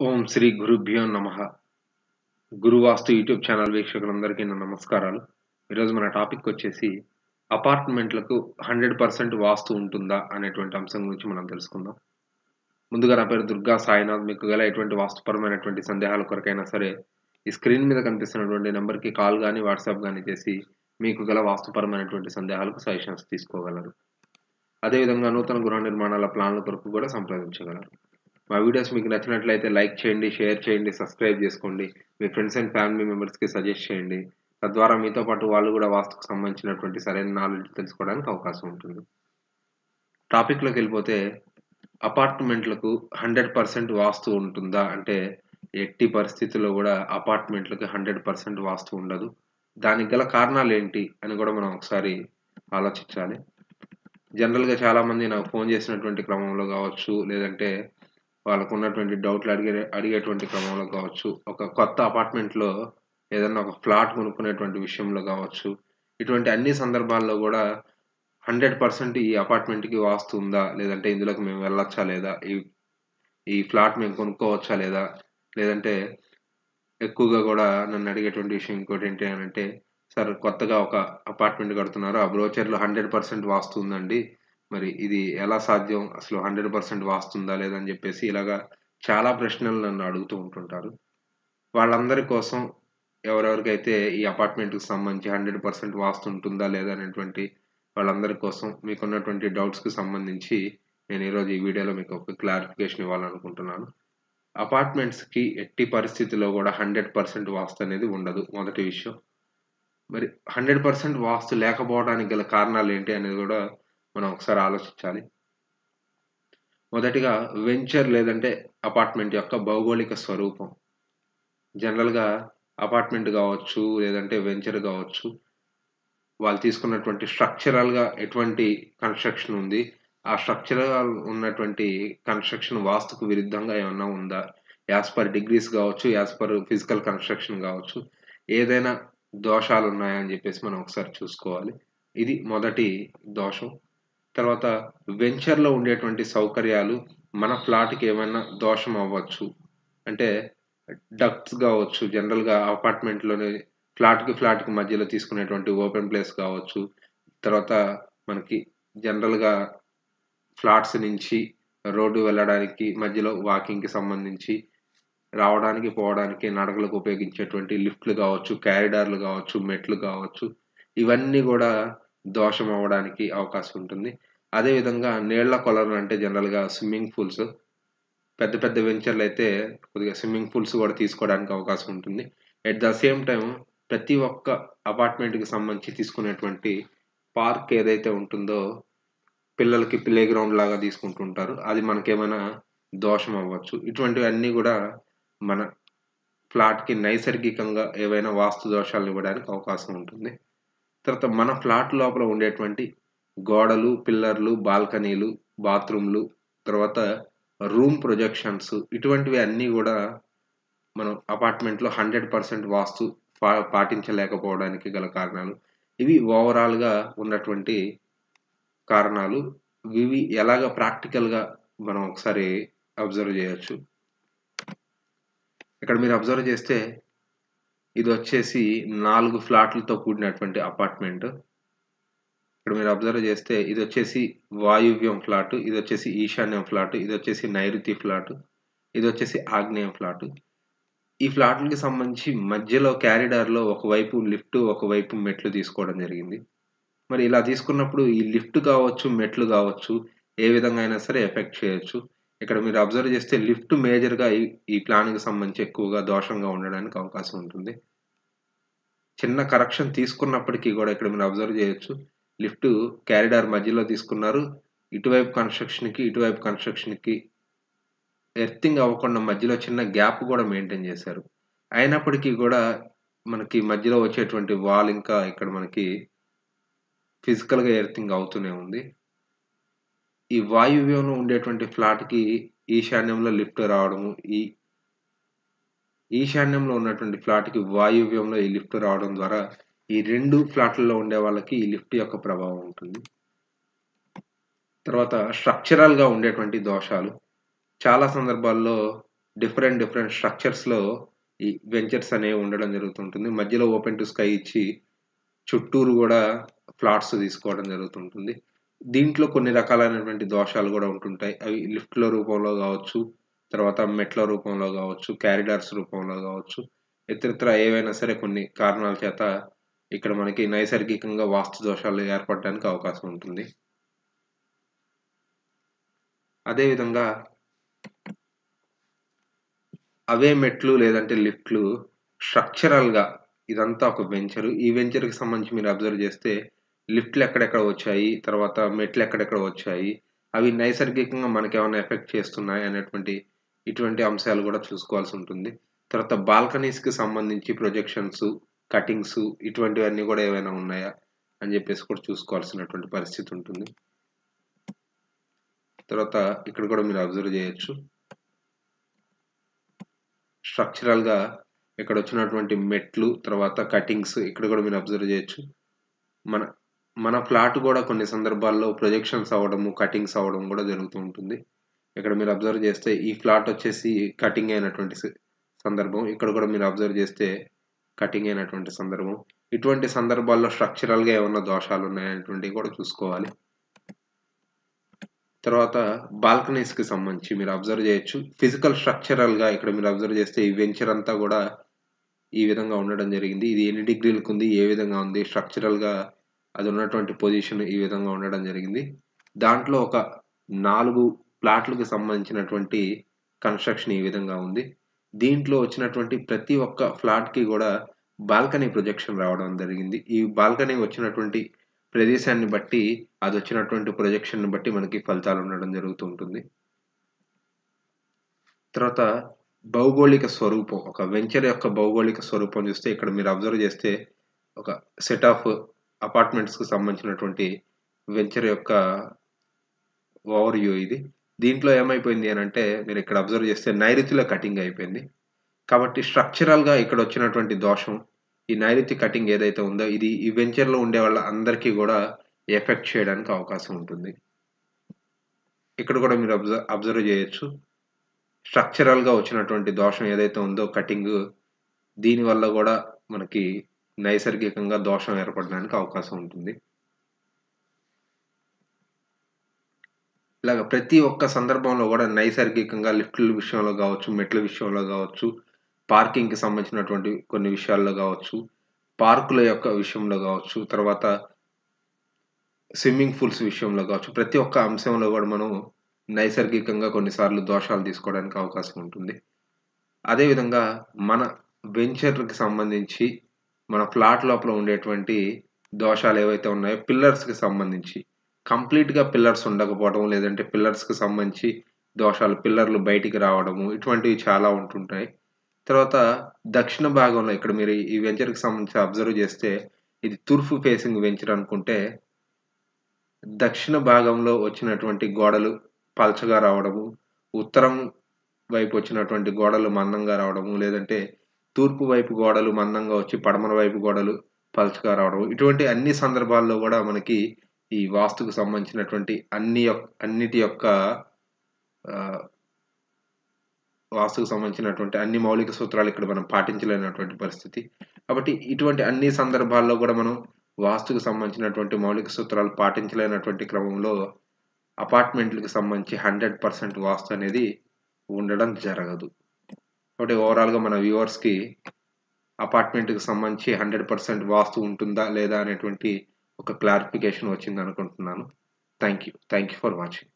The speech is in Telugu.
ఓం శ్రీ గురుభ్యో నమ గురువాస్తు యూట్యూబ్ ఛానల్ వీక్షకులందరికీ నా నమస్కారాలు ఈరోజు మన టాపిక్ వచ్చేసి అపార్ట్మెంట్లకు హండ్రెడ్ పర్సెంట్ వాస్తు ఉంటుందా అనేటువంటి అంశం గురించి మనం తెలుసుకుందాం ముందుగా నా పేరు దుర్గా సాయినాథ్ మీకు గల ఎటువంటి వాస్తుపరమైనటువంటి సందేహాల కొరకైనా సరే ఈ స్క్రీన్ మీద కనిపిస్తున్నటువంటి నెంబర్కి కాల్ కానీ వాట్సాప్ కానీ చేసి మీకు గల వాస్తుపరమైనటువంటి సందేహాలకు సజెషన్స్ తీసుకోగలరు అదేవిధంగా నూతన గృహ నిర్మాణాల ప్లాన్ల కొరకు కూడా సంప్రదించగలరు మా వీడియోస్ మీకు నచ్చినట్లయితే లైక్ చేయండి షేర్ చేయండి సబ్స్క్రైబ్ చేసుకోండి మీ ఫ్రెండ్స్ అండ్ ఫ్యామిలీ మెంబర్స్కి సజెస్ట్ చేయండి తద్వారా మీతో పాటు వాళ్ళు కూడా వాస్తుకు సంబంధించినటువంటి సరైన నాలెడ్జ్ తెలుసుకోవడానికి అవకాశం ఉంటుంది టాపిక్లోకి వెళ్ళిపోతే అపార్ట్మెంట్లకు హండ్రెడ్ పర్సెంట్ వాస్తు ఉంటుందా అంటే ఎట్టి పరిస్థితుల్లో కూడా అపార్ట్మెంట్లకు హండ్రెడ్ పర్సెంట్ వాస్తు ఉండదు దానికి గల కారణాలు ఏంటి అని కూడా మనం ఒకసారి ఆలోచించాలి జనరల్గా చాలామంది నాకు ఫోన్ చేసినటువంటి క్రమంలో కావచ్చు లేదంటే వాళ్ళకు ఉన్నటువంటి డౌట్లు అడిగే అడిగేటువంటి క్రమంలో కావచ్చు ఒక కొత్త అపార్ట్మెంట్లో ఏదన్నా ఒక ఫ్లాట్ కొనుక్కునేటువంటి విషయంలో కావచ్చు ఇటువంటి అన్ని సందర్భాల్లో కూడా హండ్రెడ్ పర్సెంట్ ఈ అపార్ట్మెంట్కి వాస్తు ఉందా లేదంటే ఇందులోకి మేము వెళ్ళొచ్చా లేదా ఈ ఈ ఫ్లాట్ మేము కొనుక్కోవచ్చా లేదా లేదంటే ఎక్కువగా కూడా నన్ను అడిగేటువంటి విషయం ఇంకోటి ఏంటి అని అంటే సార్ కొత్తగా ఒక అపార్ట్మెంట్ కడుతున్నారు ఆ బ్రోచర్లో హండ్రెడ్ పర్సెంట్ వాస్తు ఉందండి మరి ఇది ఎలా సాధ్యం అసలు హండ్రెడ్ పర్సెంట్ వాస్తుందా లేదని చెప్పేసి ఇలాగా చాలా ప్రశ్నలు నన్ను అడుగుతూ ఉంటుంటారు వాళ్ళందరి కోసం ఎవరెవరికైతే ఈ అపార్ట్మెంట్కి సంబంధించి హండ్రెడ్ పర్సెంట్ వాస్తు ఉంటుందా లేదా అనేటువంటి వాళ్ళందరి కోసం మీకున్నటువంటి డౌట్స్కి సంబంధించి నేను ఈరోజు ఈ వీడియోలో మీకు ఒక క్లారిఫికేషన్ ఇవ్వాలనుకుంటున్నాను అపార్ట్మెంట్స్కి ఎట్టి పరిస్థితిలో కూడా హండ్రెడ్ పర్సెంట్ వాస్తు అనేది ఉండదు మొదటి విషయం మరి హండ్రెడ్ పర్సెంట్ వాస్తు లేకపోవడానికి గల కారణాలు ఏంటి అనేది కూడా మనం ఒకసారి ఆలోచించాలి మొదటిగా వెంచర్ లేదంటే అపార్ట్మెంట్ యొక్క భౌగోళిక స్వరూపం జనరల్గా అపార్ట్మెంట్ కావచ్చు లేదంటే వెంచర్ కావచ్చు వాళ్ళు తీసుకున్నటువంటి స్ట్రక్చరల్గా ఎటువంటి కన్స్ట్రక్షన్ ఉంది ఆ స్ట్రక్చరల్ ఉన్నటువంటి కన్స్ట్రక్షన్ వాస్తుకు విరుద్ధంగా ఏమన్నా ఉందా యాజ్ పర్ డిగ్రీస్ కావచ్చు యాజ్ పర్ ఫిజికల్ కన్స్ట్రక్షన్ కావచ్చు ఏదైనా దోషాలు ఉన్నాయని చెప్పేసి మనం ఒకసారి చూసుకోవాలి ఇది మొదటి దోషం తర్వాత వెంచర్లో ఉండేటువంటి సౌకర్యాలు మన ఫ్లాట్కి ఏమైనా దోషం అవ్వచ్చు అంటే డక్ట్స్ కావచ్చు జనరల్గా అపార్ట్మెంట్లోనే ఫ్లాట్కి ఫ్లాట్కి మధ్యలో తీసుకునేటువంటి ఓపెన్ ప్లేస్ కావచ్చు తర్వాత మనకి జనరల్గా ఫ్లాట్స్ నుంచి రోడ్డు వెళ్ళడానికి మధ్యలో వాకింగ్కి సంబంధించి రావడానికి పోవడానికి నడకలకు ఉపయోగించేటువంటి లిఫ్ట్లు కావచ్చు క్యారిడార్లు కావచ్చు మెట్లు కావచ్చు ఇవన్నీ కూడా దోషం అవ్వడానికి అవకాశం ఉంటుంది అదేవిధంగా నీళ్ల కొలను అంటే జనరల్గా స్విమ్మింగ్ పూల్స్ పెద్ద పెద్ద వెంచర్లు అయితే కొద్దిగా స్విమ్మింగ్ పూల్స్ కూడా తీసుకోవడానికి అవకాశం ఉంటుంది ఎట్ ద సేమ్ టైం ప్రతి ఒక్క అపార్ట్మెంట్కి సంబంధించి తీసుకునేటువంటి పార్క్ ఏదైతే ఉంటుందో పిల్లలకి ప్లే గ్రౌండ్ లాగా తీసుకుంటుంటారు అది మనకేమైనా దోషం అవ్వచ్చు ఇటువంటివన్నీ కూడా మన ఫ్లాట్కి నైసర్గికంగా ఏవైనా వాస్తు దోషాలు ఇవ్వడానికి అవకాశం ఉంటుంది తర్వాత మన ఫ్లాట్ లోపల ఉండేటువంటి గోడలు పిల్లర్లు బాల్కనీలు బాత్రూమ్లు తర్వాత రూమ్ ప్రొజెక్షన్స్ ఇటువంటివి అన్నీ కూడా మనం అపార్ట్మెంట్లో హండ్రెడ్ పర్సెంట్ వాస్తు పా పాటించలేకపోవడానికి గల కారణాలు ఇవి ఓవరాల్గా ఉన్నటువంటి కారణాలు ఇవి ఎలాగ ప్రాక్టికల్గా మనం ఒకసారి అబ్జర్వ్ చేయొచ్చు ఇక్కడ మీరు అబ్జర్వ్ చేస్తే ఇది వచ్చేసి నాలుగు ఫ్లాట్లతో కూడినటువంటి అపార్ట్మెంట్ ఇక్కడ మీరు అబ్జర్వ్ చేస్తే ఇది వచ్చేసి వాయువ్యం ఫ్లాట్ ఇది వచ్చేసి ఈశాన్యం ఫ్లాట్ ఇది వచ్చేసి నైరుతి ఫ్లాట్ ఇది వచ్చేసి ఆగ్నేయం ఫ్లాట్ ఈ ఫ్లాట్లకి సంబంధించి మధ్యలో క్యారిడార్లో ఒకవైపు లిఫ్ట్ ఒకవైపు మెట్లు తీసుకోవడం జరిగింది మరి ఇలా తీసుకున్నప్పుడు ఈ లిఫ్ట్ కావచ్చు మెట్లు కావచ్చు ఏ విధంగా అయినా సరే ఎఫెక్ట్ చేయొచ్చు ఇక్కడ మీరు అబ్జర్వ్ చేస్తే లిఫ్ట్ మేజర్గా ఈ ఈ ప్లాన్కి సంబంధించి ఎక్కువగా దోషంగా ఉండడానికి అవకాశం ఉంటుంది చిన్న కరెక్షన్ తీసుకున్నప్పటికీ కూడా ఇక్కడ మీరు అబ్జర్వ్ చేయొచ్చు లిఫ్ట్ క్యారిడార్ మధ్యలో తీసుకున్నారు ఇటువైపు కన్స్ట్రక్షన్కి ఇటువైపు కన్స్ట్రక్షన్కి ఎర్తింగ్ అవ్వకుండా మధ్యలో చిన్న గ్యాప్ కూడా మెయింటైన్ చేశారు అయినప్పటికీ కూడా మనకి మధ్యలో వచ్చేటువంటి వాల్ ఇంకా ఇక్కడ మనకి ఫిజికల్గా ఎర్తింగ్ అవుతూనే ఉంది ఈ వాయువ్యంలో ఉండేటువంటి ఫ్లాట్కి ఈశాన్యంలో లిఫ్ట్ రావడము ఈ ఈశాన్యంలో ఉన్నటువంటి ఫ్లాట్కి వాయువ్యంలో ఈ లిఫ్ట్ రావడం ద్వారా ఈ రెండు ఫ్లాట్లలో ఉండే వాళ్ళకి ఈ లిఫ్ట్ యొక్క ప్రభావం ఉంటుంది తర్వాత స్ట్రక్చరల్గా ఉండేటువంటి దోషాలు చాలా సందర్భాల్లో డిఫరెంట్ డిఫరెంట్ స్ట్రక్చర్స్‌లో ఈ వెంచర్స్ అనేవి ఉండడం జరుగుతుంటుంది. మధ్యలో ఓపెన్ టు స్కై ఇచ్చి చుట్టూరు గూడా ఫ్లాట్స్ తీసుకోవడం జరుగుతుంటుంది. దీంట్లో కొన్ని రకాలైనటువంటి దోషాలు గూడా ఉంటుంటాయి. అవి లిఫ్ట్‌ల రూపంలో గావచ్చు, తర్వాత మెట్ల రూపంలో గావచ్చు, కారిడార్స్ రూపంలో గావచ్చు, ఇతరితర ఏవైనా సరే కొన్ని కారణాల చేత ఇక్కడ మనకి నైసర్గికంగా వాస్తు దోషాలు ఏర్పడడానికి అవకాశం ఉంటుంది. అదే విధంగా అవే మెట్లు లేదంటే లిఫ్ట్‌లు స్ట్రక్చరల్‌గా ఇదంతా ఒక వెంచరు. ఈ వెంచర్‌కి సంబంధించి మీరు అబ్జర్వ్ చేస్తే లిఫ్ట్‌లు ఎక్కడెక్కడ వచ్చాయి, తర్వాత మెట్లు ఎక్కడెక్కడ వచ్చాయి, అవి నైసర్గికంగా మనకేమన్నా ఎఫెక్ట్ చేస్తున్నాయా అనేటువంటి ఇటువంటి అంశాలు గూడా చూసుకోవాల్సి ఉంటుంది. తర్వాత బాల్కనీస్‌కి సంబంధించి ప్రొజెక్షన్స్, కటింగ్స్ ఇటువంటివన్నీ గూడా ఏవైనా ఉన్నాయా అని జెప్పేసి కూడా చూసుకోవాల్సినటువంటి పరిస్థితి ఉంటుంది. తర్వాత ఇక్కడ గూడా మీరు అబ్జర్వ్ జేయొచ్చు. స్ట్రక్చరల్‌గా ఇక్కడొచ్చినటువంటి మెట్లు, తర్వాత కటింగ్స్ ఇక్కడ గూడా మీరు అబ్జర్వ్ జేయొచ్చు. మన మన ఫ్లాట్ గూడా కొన్ని సందర్భాల్లో ప్రొజెక్షన్స్ అవ్వడము, కటింగ్స్ అవ్వడం గూడా జరుగుతూ ఉంటుంది. ఇక్కడ మీరు అబ్జర్వ్ చేస్తే ఈ ఫ్లాట్ వచ్చేసి కటింగ్ అయినటువంటి సి సందర్భం. ఇక్కడ గూడా మీరు అబ్జర్వ్ చేస్తే కటింగ్ అయినటువంటి సందర్భం. ఇటువంటి సందర్భాల్లో స్ట్రక్చరల్‌గా ఏమన్నా దోషాలున్నాయా అనేటువంటివి కూడా చూసుకోవాలి. తర్వాత బాల్కనీస్‌కి సంబంధించి మీరు అబ్జర్వ్ చేయొచ్చు. ఫిజికల్ స్ట్రక్చరల్‌గా ఇక్కడ మీరు అబ్జర్వ్ చేస్తే ఈ వెంచర్ అంతా గూడా ఈ విధంగా ఉండడం జరిగింది. ఇది ఎన్ని డిగ్రీలకుంది, ఏ విధంగా ఉంది, స్ట్రక్చరల్‌గా అది ఉన్నటువంటి పొజిషన్ ఈ విధంగా ఉండడం జరిగింది. దాంట్లో ఒక 4 ప్లాట్‌లకి సంబంధించినటువంటి కన్‌స్ట్రక్షన్ ఈ విధంగా ఉంది. దీంట్లో వచ్చినటువంటి ప్రతి ఒక్క ఫ్లాట్‌కి గూడా బాల్కనీ ప్రొజెక్షన్ రావడం జరిగింది. ఈ బాల్కనీ వచ్చినటువంటి ప్రదేశాన్ని బట్టి అదొచ్చినటువంటి ప్రొజెక్షన్‌ని బట్టి మనకి ఫలితాలు ఉండడం జరుగుతూ ఉంటుంది. తర్వాత భౌగోళిక స్వరూపం. ఒక వెంచర్ యొక్క భౌగోళిక స్వరూపం చూస్తే ఇక్కడ మీరు అబ్జర్వ్ చేస్తే ఒక సెట్ ఆఫ్ అపార్ట్మెంట్స్‌కి సంబంధించినటువంటి వెంచర్ యొక్క ఓవర్ వ్యూ ఇది. దీంట్లో ఏమైపోయింది అనంటే మీరు ఇక్కడ అబ్జర్వ్ చేస్తే నైరుతిలో కటింగ్ అయిపోయింది. కాబట్టి స్ట్రక్చరల్‌గా ఇక్కడ వచ్చినటువంటి దోషం ఈ నైరుతి కటింగ్ ఏదైతే ఉందో ఇది ఈ వెంచర్‌లో ఉండే వాళ్ళ అందరికీ గూడా ఎఫెక్ట్ చేయడానికి అవకాశం ఉంటుంది. ఇక్కడ కూడా మీరు అబ్జ అబ్జర్వ్ చేయొచ్చు. స్ట్రక్చరల్‌గా వచ్చినటువంటి దోషం ఏదైతే ఉందో కటింగు దీనివల్ల గూడా మనకి నైసర్గికంగా దోషం ఏర్పడడానికి అవకాశం ఉంటుంది. ఇలాగ ప్రతి ఒక్క సందర్భంలో గూడా నైసర్గికంగా లిఫ్ట్‌ల విషయంలో గావచ్చు, మెట్ల విషయంలో గావచ్చు, పార్కింగ్‌కి సంబంధించినటువంటి కొన్ని విషయాల్లో గావచ్చు, పార్కుల యొక్క విషయంలో గావచ్చు, తర్వాత స్విమ్మింగ్ పూల్స్ విషయంలో గావచ్చు, ప్రతి ఒక్క అంశంలో గూడా మనం నైసర్గికంగా కొన్నిసార్లు దోషాలు తీసుకోవడానికి అవకాశం ఉంటుంది. అదే విధంగా మన వెంచర్‌కి సంబంధించి మన ఫ్లాట్ లోపల ఉండేటువంటి దోషాలు ఏవైతే ఉన్నాయో పిల్లర్స్‌కి సంబంధించి కంప్లీట్‌గా పిల్లర్స్ ఉండకపోవడం, లేదంటే పిల్లర్స్‌కి సంబంధించి దోషాలు పిల్లర్‌లు బయటికి రావడము ఇటువంటివి చాలా ఉంటుంటాయి. తర్వాత దక్షిణ భాగంలో ఇక్కడ మీరు ఈ వెంచర్‌కి సంబంధించి అబ్జర్వ్ చేస్తే ఇది తూర్పు ఫేసింగ్ వెంచర్ అనుకుంటే దక్షిణ భాగంలో వచ్చినటువంటి గోడలు పల్చగా రావడము, ఉత్తరం వైపు వచ్చినటువంటి గోడలు మందంగా రావడము, లేదంటే తూర్పు వైపు గోడలు మందంగా వచ్చి పడమర వైపు గోడలు పల్చగా రావడం. ఇటువంటి అన్ని సందర్భాల్లో గూడా మనకి ఈ వాస్తుకు సంబంధించినటువంటి అన్ని యొక్ అన్నిటి యొక్క ఆహ్ వాస్తుకు సంబంధించినటువంటి అన్ని మౌలిక సూత్రాలు ఇక్కడ మనం పాటించలేనటువంటి పరిస్థితి. కాబట్టి ఇటువంటి అన్ని సందర్భాల్లో గూడా మనం వాస్తుకు సంబంధించినటువంటి మౌలిక సూత్రాలు పాటించలేనటువంటి క్రమంలో అపార్ట్మెంట్‌లకి సంబంధించి 100% వాస్తు అనేది ఉండడం జరగదు. కాబట్టి ఓవరాల్‌గా మన వ్యూవర్స్‌కి అపార్ట్మెంట్‌కి సంబంధించి 100% వాస్తు ఉంటుందా? లేదా? అనేటువంటి ఒక క్లారిఫికేషన్ వచ్చిందనుకుంటున్నాను. Thank you. Thank you for watching.